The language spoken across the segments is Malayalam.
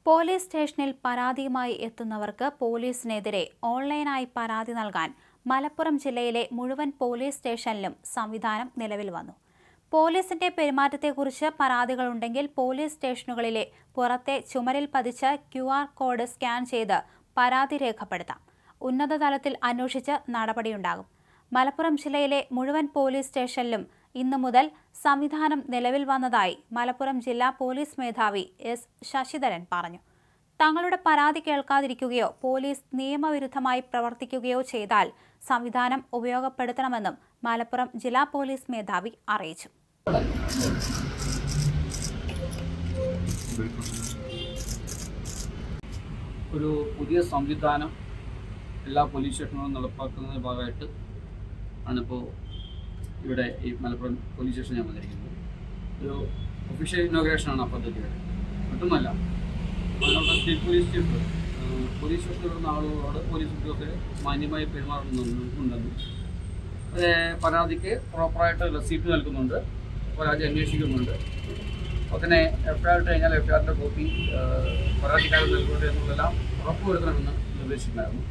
പോലീസ് സ്റ്റേഷനിൽ പരാതിയുമായി എത്തുന്നവർക്ക് പോലീസിനെതിരെ ഓൺലൈനായി പരാതി നൽകാൻ മലപ്പുറം ജില്ലയിലെ മുഴുവൻ പോലീസ് സ്റ്റേഷനിലും സംവിധാനം നിലവിൽ വന്നു പോലീസിന്റെ പെരുമാറ്റത്തെക്കുറിച്ച് പരാതികളുണ്ടെങ്കിൽ പോലീസ് സ്റ്റേഷനുകളിലെ പുറത്തെ ചുമരിൽ പതിച്ച ക്യു ആർ കോഡ് സ്കാൻ ചെയ്ത് പരാതി രേഖപ്പെടുത്താം ഉന്നതതലത്തിൽ അന്വേഷിച്ച് നടപടിയുണ്ടാകും മലപ്പുറം ജില്ലയിലെ മുഴുവൻ പോലീസ് സ്റ്റേഷനിലും ഇന്നു മുതൽ സംവിധാനം നിലവിൽ വന്നതായി മലപ്പുറം ജില്ലാ പോലീസ് മേധാവി എസ് ശശിധരൻ പറഞ്ഞു തങ്ങളുടെ പരാതി കേൾക്കാതിരിക്കുകയോ പോലീസ് നിയമവിരുദ്ധമായി പ്രവർത്തിക്കുകയോ ചെയ്താൽ സംവിധാനം ഉപയോഗപ്പെടുത്തണമെന്നും മലപ്പുറം ജില്ലാ പോലീസ് മേധാവി അറിയിച്ചു ഒരു പുതിയ സംവിധാനം എല്ലാ പോലീസ് സ്റ്റേഷനുകളും നടപ്പാക്കുന്നതിൻ്റെ ഭാഗമായിട്ട് ആണിപ്പോൾ ഇവിടെ ഈ മലപ്പുറം പോലീസ് സ്റ്റേഷൻ ഞാൻ വന്നിരിക്കുന്നത് ഒരു ഒഫീഷ്യൽ ഇനോഗ്രേഷനാണ് ആ പദ്ധതിയുടെ മറ്റൊന്നല്ല നമ്മുടെ സ്റ്റേറ്റ് പോലീസ് ചീഫ് ഏഹ്, പോലീസ് സ്റ്റേഷനിൽ വരുന്ന ആളുകളോട് പോലീസ് ഉദ്യോഗസ്ഥർ മാന്യമായി പെരുമാറുന്നുണ്ടെന്നും ഏഹ്, പരാതിക്ക് പ്രോപ്പറായിട്ട് റെസീപ്റ്റ് നൽകുന്നുണ്ട് പരാതി അന്വേഷിക്കുന്നുണ്ട് അപ്പോൾ തന്നെ എഫ് ഐ ആർ ഇട്ട് കഴിഞ്ഞാൽ എഫ് ഐ ആറിൻ്റെ കോപ്പി പരാതിക്കാരൻ നൽകുന്നുണ്ട് എന്നുള്ളതെല്ലാം ഉറപ്പുവരുത്തണമെന്ന് നിർദ്ദേശിച്ചിട്ടുണ്ടായിരുന്നു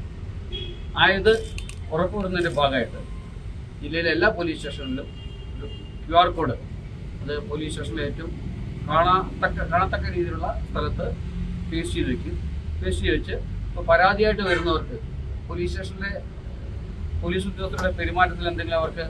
ആയത് ഉറപ്പുവരുന്നതിൻ്റെ ഭാഗമായിട്ട് ജില്ലയിലെ എല്ലാ പോലീസ് സ്റ്റേഷനിലും ഒരു ക്യു ആർ കോഡ് അത് പോലീസ് സ്റ്റേഷനിലെ ഏറ്റവും കാണാത്തക്ക കാണത്തക്ക രീതിയിലുള്ള സ്ഥലത്ത് പേസ്റ്റ് ചെയ്ത് വെക്കും പേസ്റ്റ് ചെയ്ത് വെച്ച് ഇപ്പോൾ പരാതിയായിട്ട് വരുന്നവർക്ക് പോലീസ് സ്റ്റേഷനിലെ പോലീസ് ഉദ്യോഗസ്ഥരുടെ പെരുമാറ്റത്തിൽ എന്തെങ്കിലും അവർക്ക്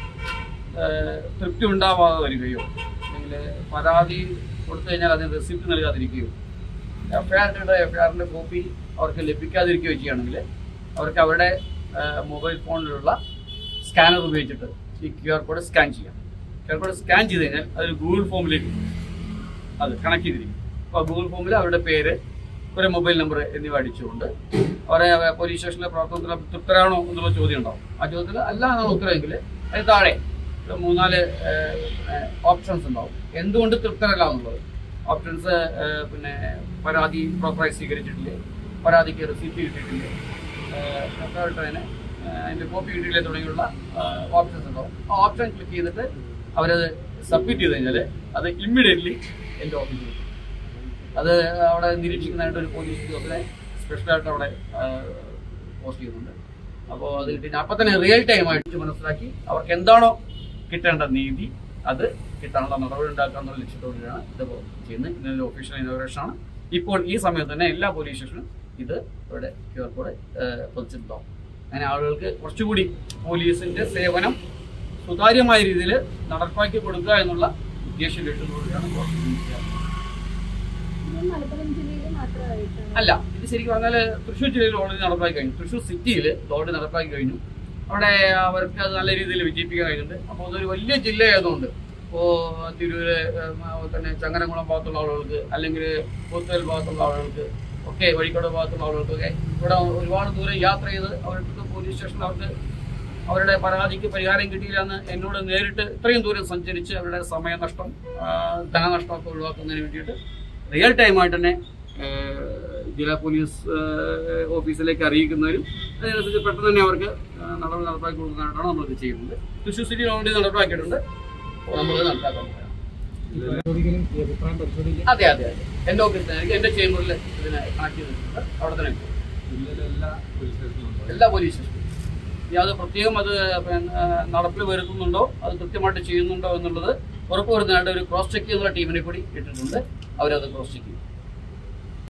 ഏഹ്, തൃപ്തി ഉണ്ടാവാതെ വരികയോ അല്ലെങ്കിൽ പരാതി കൊടുത്തു കഴിഞ്ഞാൽ അതിന് റെസിപ്റ്റ് നൽകാതിരിക്കുകയോ എഫ് ഐ ആറിൻ്റെ എഫ് ഐ ആറിൻ്റെ കോപ്പി അവർക്ക് ലഭിക്കാതിരിക്കുകയോ ചെയ്യുകയാണെങ്കിൽ അവർക്ക് അവരുടെ മൊബൈൽ ഫോണിലുള്ള സ്കാനർ ഉപയോഗിച്ചിട്ട് ഈ ക്യു ആർ കോഡ് സ്കാൻ ചെയ്യാം ക്യു ആർ കോഡ് സ്കാൻ ചെയ്ത് കഴിഞ്ഞാൽ അതൊരു ഗൂഗിൾ ഫോമിലേക്ക് അത് കണക്ട് ചെയ്തിരിക്കും അപ്പോൾ ഗൂഗിൾ ഫോമിൽ അവരുടെ പേര് ഒരു മൊബൈൽ നമ്പർ എന്നിവ അടിച്ചുകൊണ്ട് അവരെ പോലീസ് സ്റ്റേഷനിലെ പ്രവർത്തനത്തിൽ തൃപ്തരാണോ എന്നുള്ള ചോദ്യം ഉണ്ടാവും ആ ചോദ്യത്തിൽ അല്ല എന്നാണ് ഉത്തരവെങ്കിൽ അതിന് താഴെ ഒരു മൂന്നാല് ഓപ്ഷൻസ് ഉണ്ടാവും എന്തുകൊണ്ട് തൃപ്തരല്ല എന്നുള്ളത് ഓപ്ഷൻസ് പിന്നെ പരാതി പ്രോപ്പറായി സ്വീകരിച്ചിട്ടില്ലേ പരാതിക്ക് റിസീപ്റ്റ് കിട്ടിയിട്ടില്ലേ തേർഡ് അതിന് അതിൻ്റെ കോപ്പി കിട്ടിയില്ലേ തുടങ്ങിയുള്ള ഓപ്ഷൻസ് ഉണ്ടാവും ആ ഓപ്ഷൻ ക്ലിക്ക് ചെയ്തിട്ട് അവരത് സബ്മിറ്റ് ചെയ്ത് കഴിഞ്ഞാൽ അത് ഇമ്മീഡിയറ്റ്ലി എൻ്റെ ഓഫീസിൽ കിട്ടും അത് അവിടെ നിരീക്ഷിക്കുന്നതായിട്ട് ഒരു പോലീസ് ഉദ്യോഗസ്ഥരെ സ്പെഷ്യലായിട്ട് അവിടെ പോസ്റ്റ് ചെയ്യുന്നുണ്ട് അപ്പോൾ അത് കിട്ടി അപ്പം തന്നെ റിയൽ ടൈം ആയിട്ട് മനസ്സിലാക്കി അവർക്ക് എന്താണോ കിട്ടേണ്ട നീതി അത് കിട്ടാനുള്ള നടപടി ഉണ്ടാക്കുക എന്നുള്ള ലക്ഷ്യത്തോടെയാണ് ഇതിപ്പോൾ ചെയ്യുന്നത് ഇന്നലെ ഒഫീഷ്യൽ ഇനോഗ്രേഷൻ ആണ് ഇപ്പോൾ ഈ സമയത്ത് തന്നെ എല്ലാ പോലീസ് സ്റ്റേഷനും ഇത് ഇവിടെ ക്യു ആർ കോഡ് പതിച്ചിട്ടുണ്ടാവും അങ്ങനെ ആളുകൾക്ക് കുറച്ചുകൂടി പോലീസിന്റെ സേവനം സുതാര്യമായ രീതിയിൽ നടപ്പാക്കി കൊടുക്കുക എന്നുള്ള ഉദ്ദേശ ലക്ഷ്യത്തോടെയാണ് പ്രവർത്തിക്കുന്നത് മലപ്പുറം ജില്ലയിൽ മാത്രമായിട്ടാണ് അല്ല ഇത് ശരിക്കും പറഞ്ഞാൽ തൃശ്ശൂർ ജില്ലയിൽ ഓൾറെഡി നടപ്പാക്കി കഴിഞ്ഞു തൃശ്ശൂർ സിറ്റിയിൽ ഓൾറെഡി നടപ്പാക്കി കഴിഞ്ഞു അവിടെ അവർക്ക് അത് നല്ല രീതിയിൽ വിജയിപ്പിക്കാൻ കഴിഞ്ഞിട്ടുണ്ട് അപ്പോൾ അതൊരു വലിയ ജില്ലയായതുകൊണ്ട് ഇപ്പോൾ തിരൂര് ഏഹ്, അതുപോലെ തന്നെ ചങ്ങരംകുളം ഭാഗത്തുള്ള ആളുകൾക്ക് അല്ലെങ്കിൽ പോത്തുകൽ ഭാഗത്തുള്ള ആളുകൾക്ക് ഒക്കെ വഴിക്കോട് ഭാഗത്തുള്ള ആളുകൾക്കൊക്കെ ഇവിടെ ഒരുപാട് ദൂരം യാത്ര ചെയ്ത് അവർക്ക് പോലീസ് സ്റ്റേഷനിൽ അവർക്ക് അവരുടെ പരാതിക്ക് പരിഹാരം കിട്ടിയില്ല എന്ന് എന്നോട് നേരിട്ട് ഇത്രയും ദൂരം സഞ്ചരിച്ച് അവരുടെ സമയനഷ്ടം ആ, ധനനഷ്ടമൊക്കെ ഒഴിവാക്കുന്നതിന് വേണ്ടിയിട്ട് റിയൽ ടൈമായിട്ട് തന്നെ ഏഹ്, ജില്ലാ പോലീസ് ഏഹ്, ഓഫീസിലേക്ക് അറിയിക്കുന്നതിനും അതിനനുസരിച്ച് പെട്ടെന്ന് തന്നെ അവർക്ക് ഏഹ്, നടപടി നടപ്പാക്കി കൊടുക്കാനായിട്ടാണ് നമ്മളിത് ചെയ്യുന്നത് തൃശ്ശൂർ സിറ്റി ഓൾറെഡി നടപ്പാക്കിയിട്ടുണ്ട് അപ്പോൾ നമ്മളത് നടപ്പാക്കാൻ പോവുകയാണ്. അതെ അതെ അതെ എൻ്റെ ഓഫീസിൽ എനിക്ക് എൻ്റെ ചേംബറിൽ ഇതിനെ കണക്ട് ചെയ്തിട്ടുണ്ട് അവിടെ തന്നെ ഉണ്ട്. എല്ലാ പോലീസ് സ്റ്റേഷനും ഇനി അത് പ്രത്യേകം അത് പിന്നെ നടപ്പിൽ വരുത്തുന്നുണ്ടോ അത് കൃത്യമായിട്ട് ചെയ്യുന്നുണ്ടോ എന്നുള്ളത് ഉറപ്പുവരുന്നതിനായിട്ട് ഒരു ക്രോസ് ചെക്ക് ചെയ്യുന്ന ടീമിനെ കൂടി ഇട്ടിട്ടുണ്ട് അവരത് ക്രോസ് ചെക്ക് ചെയ്യും